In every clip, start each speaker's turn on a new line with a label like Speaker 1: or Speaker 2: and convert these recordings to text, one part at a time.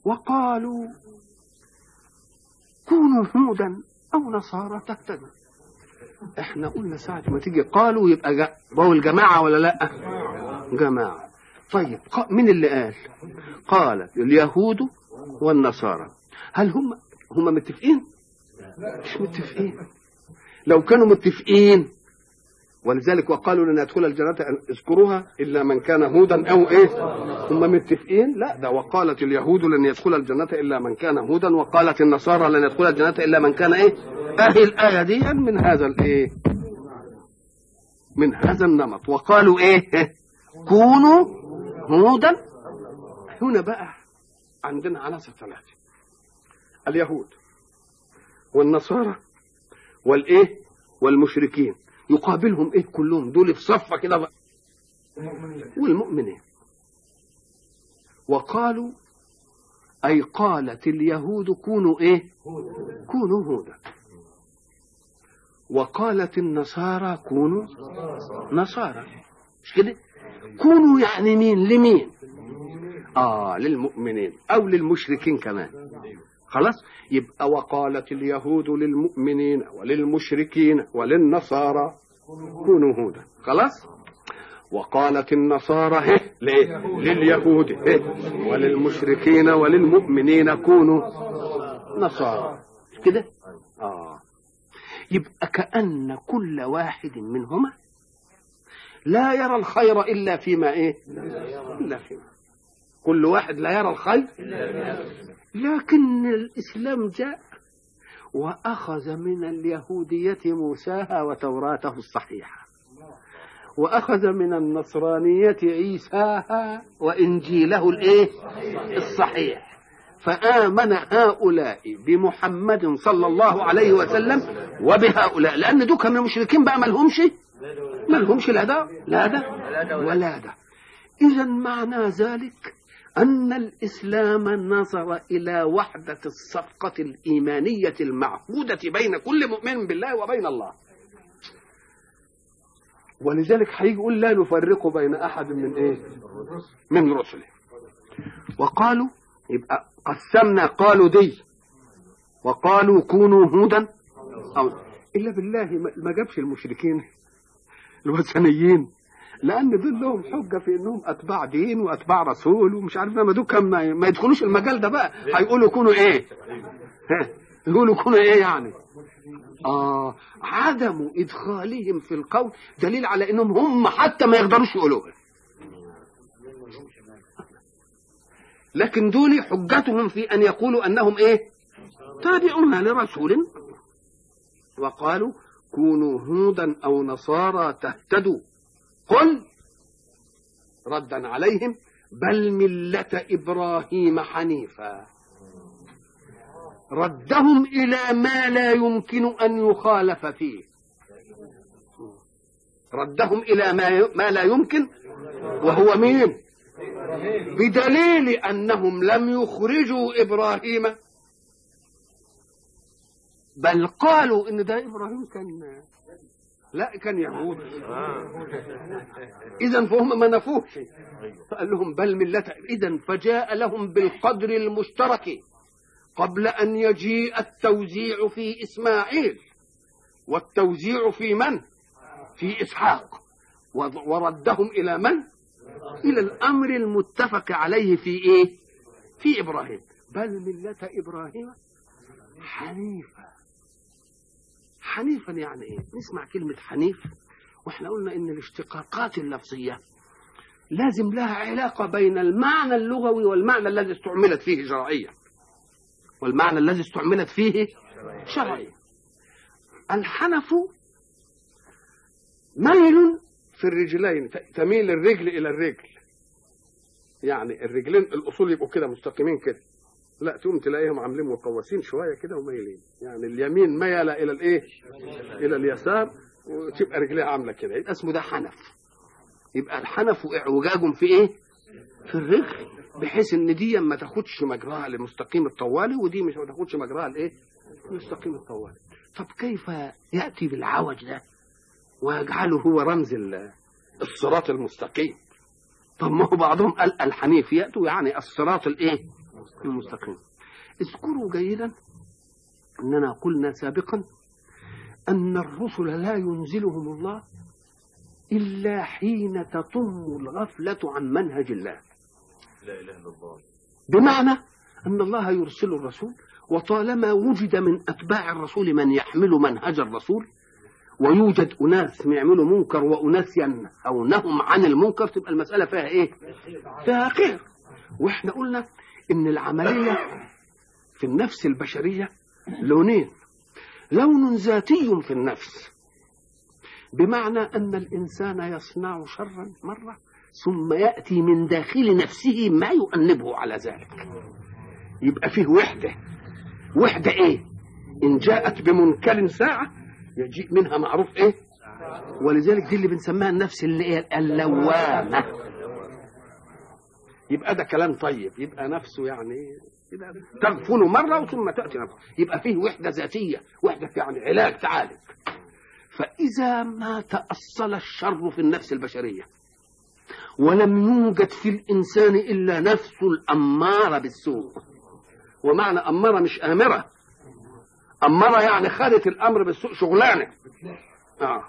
Speaker 1: وقالوا كونوا هودا او نصارى تهتدوا احنا قلنا ساعة ما تيجي قالوا يبقى جا بقول جماعة ولا لا جماعة طيب ق- مين اللي قال قال اليهود والنصارى هل هم هم متفقين مش متفقين لو كانوا متفقين ولذلك وقالوا لن يدخل الجنة أن اذكروها إلا من كان هودا أو إيه هم متفقين لا ده وقالت اليهود لن يدخل الجنة إلا من كان هودا وقالت النصارى لن يدخل الجنة إلا من كان إيه أهي الآية دي من هذا الإيه من هذا النمط وقالوا إيه كونوا هودا هنا بقى عندنا عناصر ثلاثة اليهود والنصارى والايه والمشركين يقابلهم ايه كلهم دول في صفه كده بقى. والمؤمنين وقالوا اي قالت اليهود كونوا ايه كونوا هودا وقالت النصارى كونوا نصارى مش كده كونوا يعني مين لمين اه للمؤمنين او للمشركين كمان خلاص يبقى وقالت اليهود للمؤمنين وللمشركين وللنصارى كونوا هودا خلاص وقالت النصارى هه ليه لليهود هه وللمشركين وللمؤمنين كونوا نصارى مش كده اه يبقى كأن كل واحد منهما لا يرى الخير إلا فيما إيه إلا فيما كل واحد لا يرى الخير لكن الإسلام جاء وأخذ من اليهودية موساها وتوراته الصحيحة وأخذ من النصرانية عيساها وإنجيله الإيه الصحيح فآمن هؤلاء بمحمد صلى الله عليه وسلم وبهؤلاء لأن دول كانوا المشركين بقى مالهمش مالهمش لا ده لا ده ولا ده إذا معنى ذلك أن الإسلام نظر إلى وحدة الصفقة الإيمانية المعهودة بين كل مؤمن بالله وبين الله ولذلك هيجي يقول لا نفرق بين أحد من إيه من رسله وقالوا يبقى قسمنا قالوا دي وقالوا كونوا هودا أو إلا بالله ما- ما جابش المشركين الوثنيين لان دول لهم حجه في انهم اتباع دين واتباع رسول ومش عارف ما دول كان ما ما يدخلوش المجال ده بقى هيقولوا كونوا ايه ها يقولوا كونوا ايه يعني اه عدم ادخالهم في القول دليل على انهم هم حتى ما يقدروش يقولوها لكن دول حجتهم في ان يقولوا انهم ايه تابعون لرسول وقالوا كونوا هودا او نصارى تهتدوا قل ردا عليهم بل ملة إبراهيم حنيفا ردهم إلى ما لا يمكن أن يخالف فيه ردهم إلى ما, ما لا يمكن وهو مين بدليل أنهم لم يخرجوا إبراهيم بل قالوا إن ده إبراهيم كان لا كان يهود اذا فهم ما نفوش فقال لهم بل ملة اذا فجاء لهم بالقدر المشترك قبل ان يجيء التوزيع في اسماعيل والتوزيع في من في اسحاق وردهم الى من الى الامر المتفق عليه في ايه في ابراهيم بل ملة ابراهيم حنيفا حنيفا يعني ايه نسمع كلمة حنيف واحنا قلنا ان الاشتقاقات اللفظية لازم لها علاقة بين المعنى اللغوي والمعنى الذي استعملت فيه شرعيا والمعنى الذي استعملت فيه شرعيا الحنف ميل في الرجلين تميل الرجل الى الرجل يعني الرجلين الاصول يبقوا كده مستقيمين كده لا تقوم تلاقيهم عاملين مقوسين شويه كده ومايلين يعني اليمين ميل الى الايه الى اليسار وتبقى رجليها عامله كده يبقى اسمه ده حنف يبقى الحنف اعوجاج في ايه في الرجل بحيث ان دي ما تاخدش مجراها لمستقيم الطوالي ودي مش ما تاخدش مجراها لايه مستقيم الطوالي طب كيف ياتي بالعوج ده ويجعله هو رمز الصراط المستقيم طب ما هو بعضهم قال الحنيف ياتوا يعني الصراط الايه المستقيم اذكروا جيدا أننا قلنا سابقا أن الرسل لا ينزلهم الله إلا حين تطم الغفلة عن منهج الله
Speaker 2: لا اله الا الله
Speaker 1: بمعنى أن الله يرسل الرسول وطالما وجد من أتباع الرسول من يحمل منهج الرسول ويوجد أناس يعملوا منكر وأناس ينهونهم عن المنكر تبقى المسألة فيها إيه؟ فيها خير وإحنا قلنا إن العملية في النفس البشرية لونين لون ذاتي في النفس بمعنى أن الإنسان يصنع شرا مرة ثم يأتي من داخل نفسه ما يؤنبه على ذلك يبقى فيه وحدة وحدة إيه إن جاءت بمنكر ساعة يجيء منها معروف إيه ولذلك دي اللي بنسميها النفس اللي هي اللوامة يبقى ده كلام طيب يبقى نفسه يعني يبقى تغفل مرة ثم تأتي نفسه يبقى فيه وحدة ذاتية وحدة يعني علاج تعالج فإذا ما تأصل الشر في النفس البشرية ولم يوجد في الإنسان إلا نفس الأمارة بالسوء ومعنى أمارة مش آمرة أمارة يعني خدت الأمر بالسوء شغلانة آه.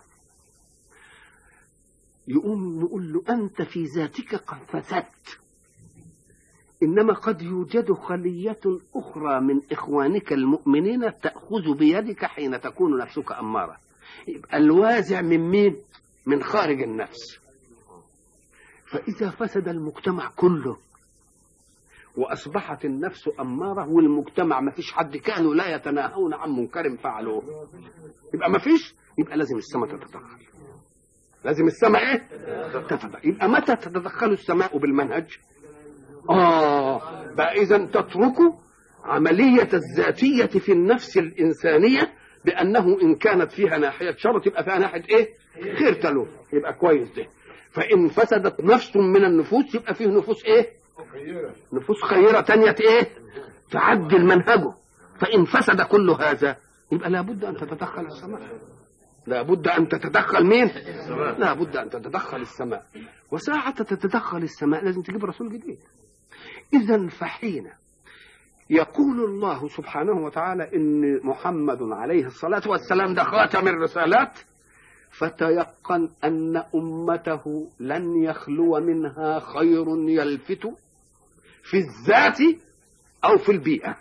Speaker 1: يقوم نقول له أنت في ذاتك قد فسدت إنما قد يوجد خلية أخرى من إخوانك المؤمنين تأخذ بيدك حين تكون نفسك أمارة يبقى الوازع من مين؟ من خارج النفس فإذا فسد المجتمع كله وأصبحت النفس أمارة والمجتمع ما فيش حد كانوا لا يتناهون عن منكر فعلوه يبقى ما فيش يبقى لازم السماء تتدخل لازم السماء ايه تتدخل يبقى متى تتدخل السماء بالمنهج آه بقى إذا تتركوا عملية الذاتية في النفس الإنسانية بأنه إن كانت فيها ناحية شر تبقى فيها ناحية إيه؟ خير تلو يبقى كويس ده فإن فسدت نفس من النفوس يبقى فيه نفوس إيه؟ نفوس خيرة تانية إيه؟ تعدل منهجه فإن فسد كل هذا يبقى لابد أن تتدخل السماء لابد أن تتدخل مين؟ لابد أن تتدخل السماء وساعة تتدخل السماء لازم تجيب رسول جديد إذا فحين يقول الله سبحانه وتعالى إن محمد عليه الصلاة والسلام ده خاتم الرسالات فتيقن أن أمته لن يخلو منها خير يلفت في الذات أو في البيئة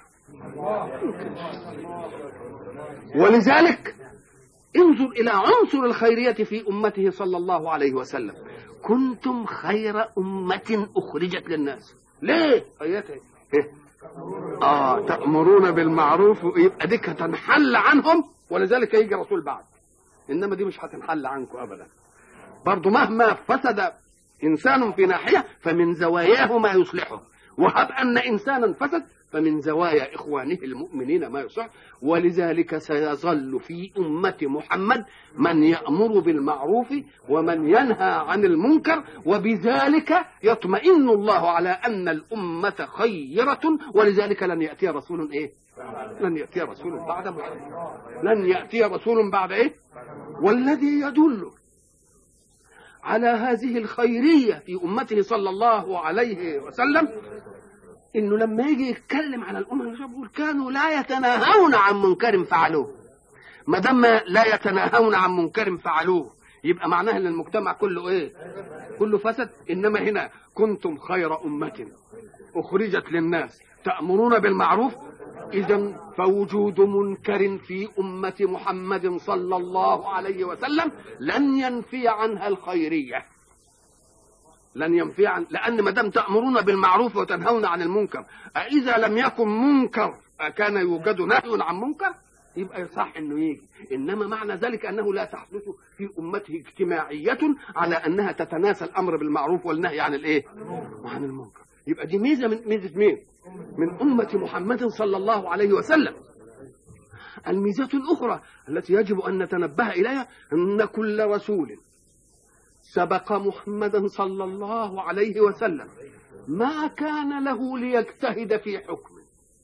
Speaker 1: ولذلك انظر إلى عنصر الخيرية في أمته صلى الله عليه وسلم كنتم خير أمة أخرجت للناس ليه آياته إيه؟ آه تأمرون بالمعروف يبقى ديك هتنحل عنهم ولذلك يجي رسول بعد إنما دي مش هتنحل عنكم أبدا برضو مهما فسد إنسان في ناحية فمن زواياه ما يصلحه وهب أن إنسانا فسد فمن زوايا إخوانه المؤمنين ما يصح ولذلك سيظل في أمة محمد من يأمر بالمعروف ومن ينهى عن المنكر وبذلك يطمئن الله على أن الأمة خيرة ولذلك لن يأتي رسول إيه لن يأتي رسول بعد محمد لن يأتي رسول بعد إيه والذي يدل على هذه الخيرية في أمته صلى الله عليه وسلم انه لما يجي يتكلم على الامم يقول كانوا لا يتناهون عن منكر فعلوه ما دام لا يتناهون عن منكر فعلوه يبقى معناها ان المجتمع كله ايه كله فسد انما هنا كنتم خير امه اخرجت للناس تامرون بالمعروف اذا فوجود منكر في امه محمد صلى الله عليه وسلم لن ينفي عنها الخيريه لن ينفي عن لان ما دام تامرون بالمعروف وتنهون عن المنكر اذا لم يكن منكر كان يوجد نهي عن منكر يبقى يصح انه يجي انما معنى ذلك انه لا تحدث في امته اجتماعيه على انها تتناسى الامر بالمعروف والنهي عن الايه عن المنكر يبقى دي ميزه من ميزه مين من امه محمد صلى الله عليه وسلم الميزه الاخرى التي يجب ان نتنبه اليها ان كل رسول سبق محمدا صلى الله عليه وسلم ما كان له ليجتهد في حكم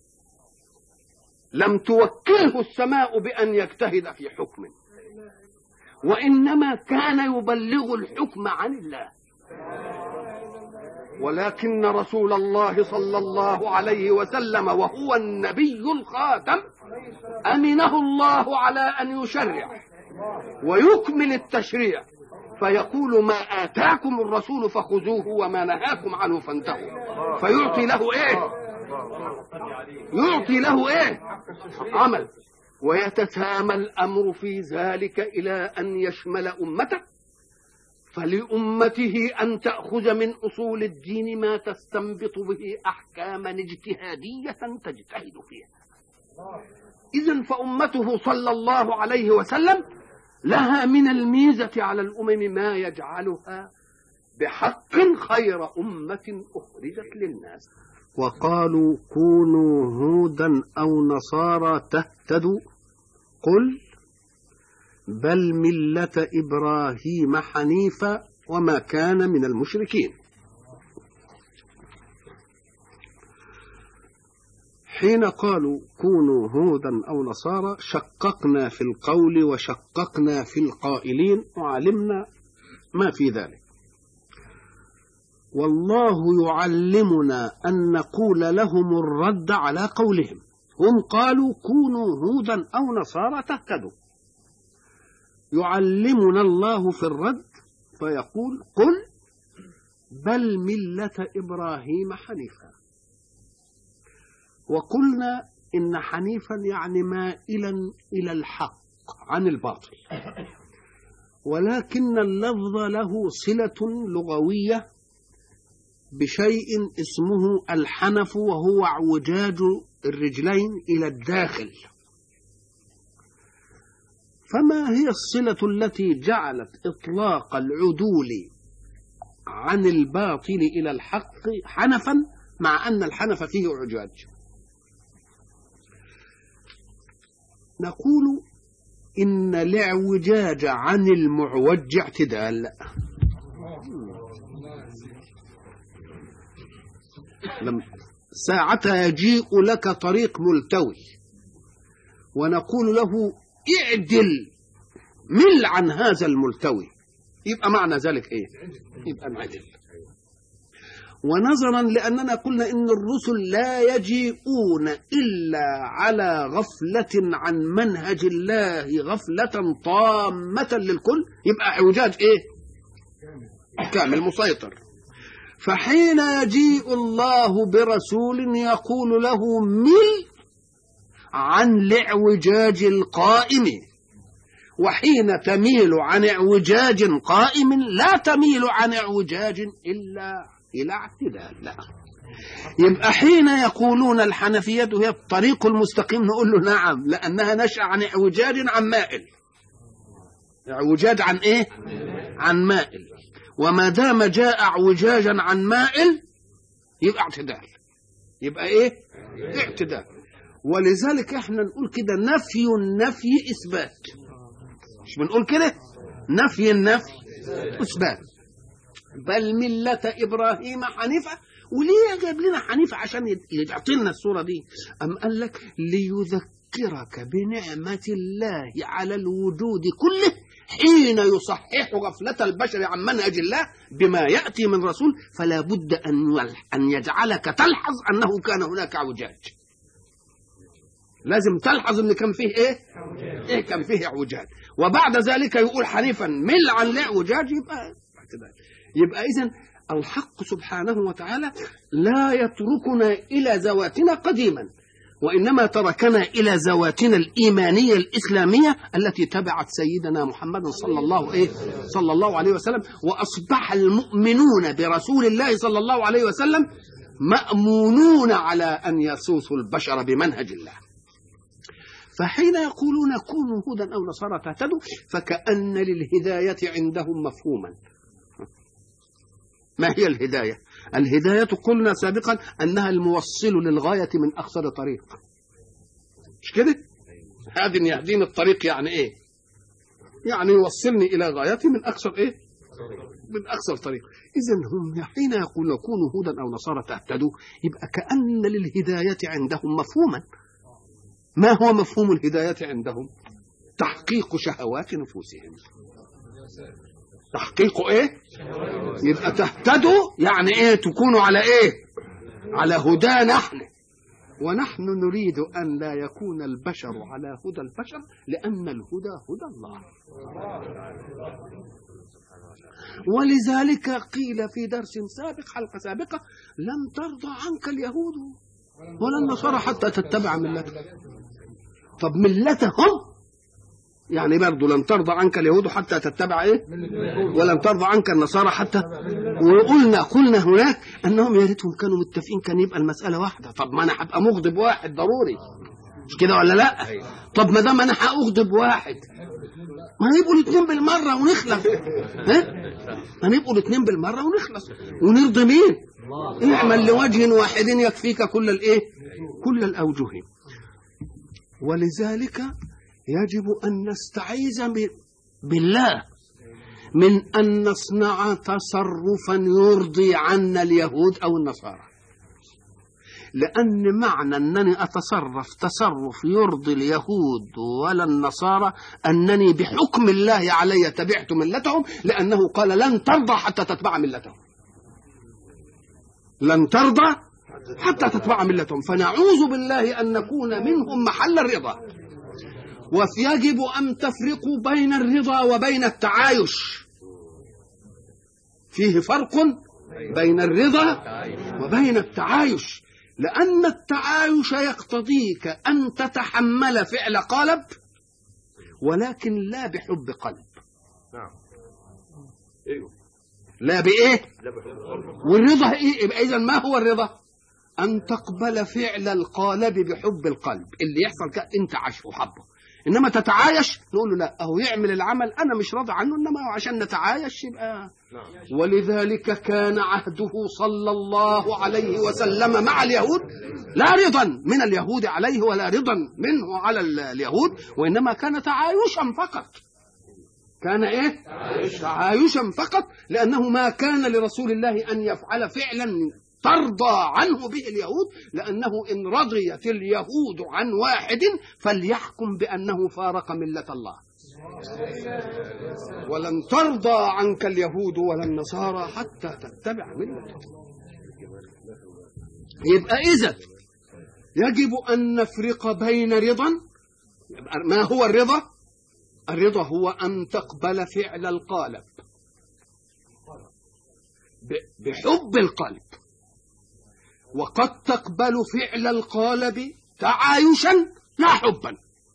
Speaker 1: لم توكله السماء بأن يجتهد في حكم وإنما كان يبلغ الحكم عن الله ولكن رسول الله صلى الله عليه وسلم وهو النبي الخاتم امنه الله على ان يشرع ويكمل التشريع فيقول ما اتاكم الرسول فخذوه وما نهاكم عنه فانتهوا فيعطي له ايه يعطي له ايه عمل ويتسامى الامر في ذلك الى ان يشمل امته فلأمته أن تأخذ من أصول الدين ما تستنبط به أحكاما اجتهادية تجتهد فيها إذا فأمته صلى الله عليه وسلم لها من الميزة على الأمم ما يجعلها بحق خير أمة أخرجت للناس وقالوا كونوا هودا أو نصارى تهتدوا قل بل ملة إبراهيم حنيفا وما كان من المشركين حين قالوا كونوا هودا أو نصارى شققنا في القول وشققنا في القائلين وعلمنا ما في ذلك والله يعلمنا أن نقول لهم الرد على قولهم هم قالوا كونوا هودا أو نصارى تهتدوا يعلمنا الله في الرد فيقول قل بل ملة إبراهيم حنيفا وقلنا إن حنيفا يعني مائلا إلى الحق عن الباطل ولكن اللفظ له صلة لغوية بشيء اسمه الحنف وهو اعوجاج الرجلين إلى الداخل فما هي الصلة التي جعلت إطلاق العدول عن الباطل إلى الحق حنفا مع أن الحنف فيه اعوجاج نقول إن الاعوجاج عن المعوج اعتدال لم ساعتها يجيء لك طريق ملتوي ونقول له اعدل مل عن هذا الملتوي يبقى معنى ذلك ايه يبقى انعدل ونظرا لاننا قلنا ان الرسل لا يجيئون الا على غفله عن منهج الله غفله طامه للكل يبقى اعوجاج ايه كامل مسيطر فحين يجيء الله برسول يقول له مل عن الاعوجاج القائم وحين تميل عن اعوجاج قائم لا تميل عن اعوجاج الا الى اعتدال لا يبقى حين يقولون الحنفية هي الطريق المستقيم نقول له نعم لأنها نشأ عن اعوجاج عن مائل اعوجاج عن ايه عن مائل وما دام جاء اعوجاجا عن مائل يبقى اعتدال يبقى ايه اعتدال ولذلك احنا نقول كده نفي النفي اثبات مش بنقول كده نفي النفي اثبات بل ملة ابراهيم حنيفة وليه جاب لنا حنيفة عشان يعطي لنا الصورة دي أم قال لك ليذكرك بنعمة الله على الوجود كله حين يصحح غفلة البشر عن منهج الله بما يأتي من رسول فلا بد أن أن يجعلك تلحظ أنه كان هناك اعوجاج لازم تلحظ ان كان فيه ايه ايه كان فيه اعوجاج وبعد ذلك يقول حنيفا مل عن الاعوجاج يبقى يبقى اذا الحق سبحانه وتعالى لا يتركنا الى ذواتنا قديما وانما تركنا الى ذواتنا الايمانيه الاسلاميه التي تبعت سيدنا محمد صلى الله ايه صلى الله عليه وسلم واصبح المؤمنون برسول الله صلى الله عليه وسلم مامونون على ان يسوسوا البشر بمنهج الله فحين يقولون كونوا هودا او نصارى تهتدوا فكأن للهداية عندهم مفهوما ما هي الهداية الهداية قلنا سابقا أنها الموصل للغاية من أقصر طريق مش كده هذا يهديني الطريق يعني إيه يعني يوصلني إلى غايتي من أقصر إيه من أقصر طريق إذا هم حين يقولون كونوا هودا أو نصارى تهتدوا يبقى كأن للهداية عندهم مفهوما ما هو مفهوم الهداية عندهم تحقيق شهوات نفوسهم تحقيق ايه يبقى تهتدوا يعني ايه تكونوا على ايه على هدى نحن ونحن نريد ان لا يكون البشر على هدى البشر لان الهدى هدى الله ولذلك قيل في درس سابق حلقه سابقه لم ترضى عنك اليهود ولا النصارى حتى تتبع ملتهم طب ملتهم يعني برضه لن ترضى عنك اليهود حتى تتبع ايه ولن ترضى عنك النصارى حتى وقلنا قلنا هناك انهم يا ريتهم كانوا متفقين كان يبقى المساله واحده طب ما انا هبقى مغضب واحد ضروري مش كده ولا لا طب ما دام انا هاغضب واحد ما يبقوا الاثنين بالمره ونخلص ها ما نبقوا الاثنين بالمره ونخلص ونرضي مين اعمل لوجه واحد يكفيك كل الايه كل الاوجه ولذلك يجب أن نستعيذ بالله من أن نصنع تصرفا يرضي عنا اليهود أو النصارى لأن معنى أنني أتصرف تصرف يرضي اليهود ولا النصارى أنني بحكم الله علي تبعت ملتهم لأنه قال لن ترضى حتى تتبع ملتهم لن ترضى حتى تتبع ملتهم فنعوذ بالله أن نكون منهم محل الرضا ويجب أن تفرقوا بين الرضا وبين التعايش فيه فرق بين الرضا وبين التعايش لأن التعايش يقتضيك أن تتحمل فعل قلب ولكن لا بحب قلب
Speaker 2: نعم ايوه
Speaker 1: لا بإيه
Speaker 2: لا بحب
Speaker 1: والرضا إيه يبقى إذا ما هو الرضا أن تقبل فعل القالب بحب القلب اللي يحصل كده أنت عاشه وحبه انما تتعايش نقول له لا اهو يعمل العمل انا مش راضي عنه انما هو عشان نتعايش يبقى
Speaker 2: نعم
Speaker 1: ولذلك كان عهده صلى الله عليه وسلم مع اليهود لا رضا من اليهود عليه ولا رضا منه على ال- اليهود وانما كان تعايشا فقط كان ايه تعايشا فقط لانه ما كان لرسول الله ان يفعل فعلا ترضى عنه به اليهود لانه ان رضيت اليهود عن واحد فليحكم بانه فارق مله الله ولن ترضى عنك اليهود ولا النصارى حتى تتبع ملتهم يبقى اذا يجب ان نفرق بين رضا ما هو الرضا الرضا هو ان تقبل فعل القالب ب- بحب القلب وقد تقبل فعل القالب تعايشا لا حبا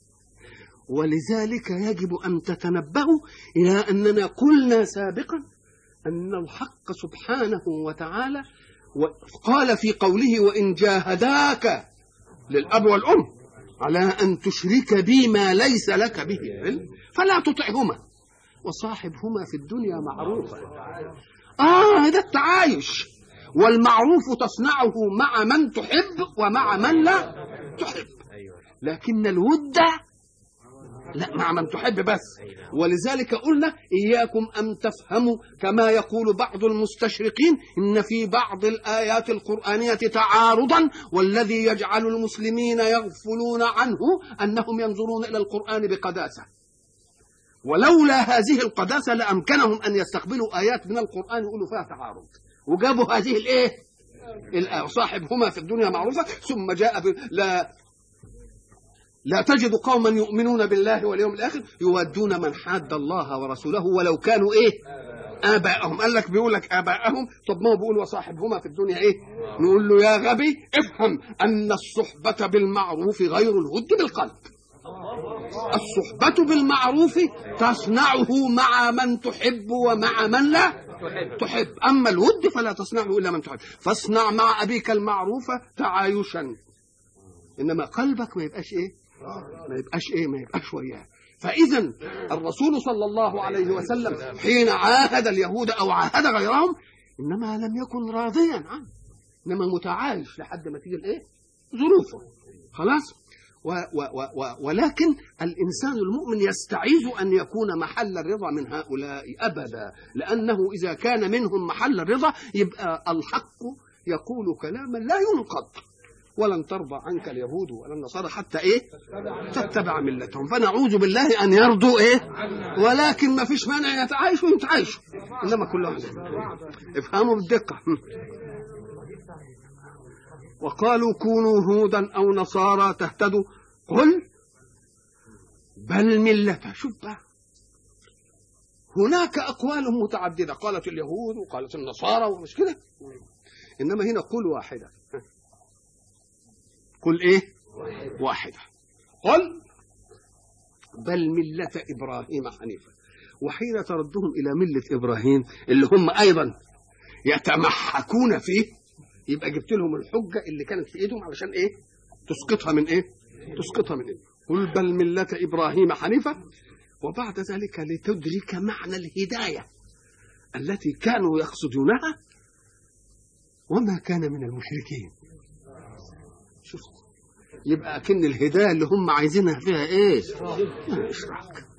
Speaker 1: ولذلك يجب ان تتنبهوا الى اننا قلنا سابقا ان الحق سبحانه وتعالى قال في قوله وان جاهداك للاب والام على ان تشرك بي ما ليس لك به علم فلا تطعهما وصاحبهما في الدنيا معروفا اه ده التعايش والمعروف تصنعه مع من تحب ومع من لا تحب لكن الود لا مع من تحب بس ولذلك قلنا إياكم أن تفهموا كما يقول بعض المستشرقين إن في بعض الآيات القرآنية تعارضا والذي يجعل المسلمين يغفلون عنه أنهم ينظرون إلى القرآن بقداسة ولولا هذه القداسة لأمكنهم أن يستقبلوا آيات من القرآن يقولوا فيها تعارض وجابوا هذه الإيه الآية صاحبهما في الدنيا معروفة ثم جاء ب... لا لا تجد قوما يؤمنون بالله واليوم الآخر يودون من حاد الله ورسوله ولو كانوا إيه آباءهم قال لك بيقول لك آباءهم طب ما هو بيقول وصاحبهما في الدنيا إيه نقول له يا غبي افهم أن الصحبة بالمعروف غير الود بالقلب الصحبة بالمعروف تصنعه مع من تحب ومع من لا تحب أما الود فلا تصنعه إلا من تحب فاصنع مع أبيك المعروف تعايشا إنما قلبك ما يبقاش إيه ما يبقاش إيه ما يبقاش وياه فإذا الرسول صلى الله عليه وسلم حين عاهد اليهود أو عاهد غيرهم إنما لم يكن راضيا عنه إنما متعايش لحد ما تيجي الإيه ظروفه خلاص و و و و ولكن الإنسان المؤمن يستعيذ أن يكون محل الرضا من هؤلاء أبدا لأنه إذا كان منهم محل الرضا يبقى الحق يقول كلاما لا ينقض ولن ترضى عنك اليهود ولا النصارى حتى ايه تتبع ملتهم فنعوذ بالله ان يرضوا ايه ولكن ما فيش مانع يتعايشوا يتعايشوا انما كل واحد افهموا بالدقه وقالوا كونوا هودا او نصارى تهتدوا قل بل ملة شوف بقى هناك أقوال متعددة قالت اليهود وقالت النصارى ومش كده إنما هنا قل واحدة قل إيه واحدة قل بل ملة إبراهيم حنيفا وحين تردهم إلى ملة إبراهيم اللي هم أيضا يتمحكون فيه يبقى جبت لهم الحجة اللي كانت في إيدهم علشان إيه تسقطها من إيه تسقطها من إيه قل بل ملة إبراهيم حنيفا وبعد ذلك لتدرك معنى الهداية التي كانوا يقصدونها وما كان من المشركين شوف يبقى كن الهداية اللي هم عايزينها فيها ايه اشراك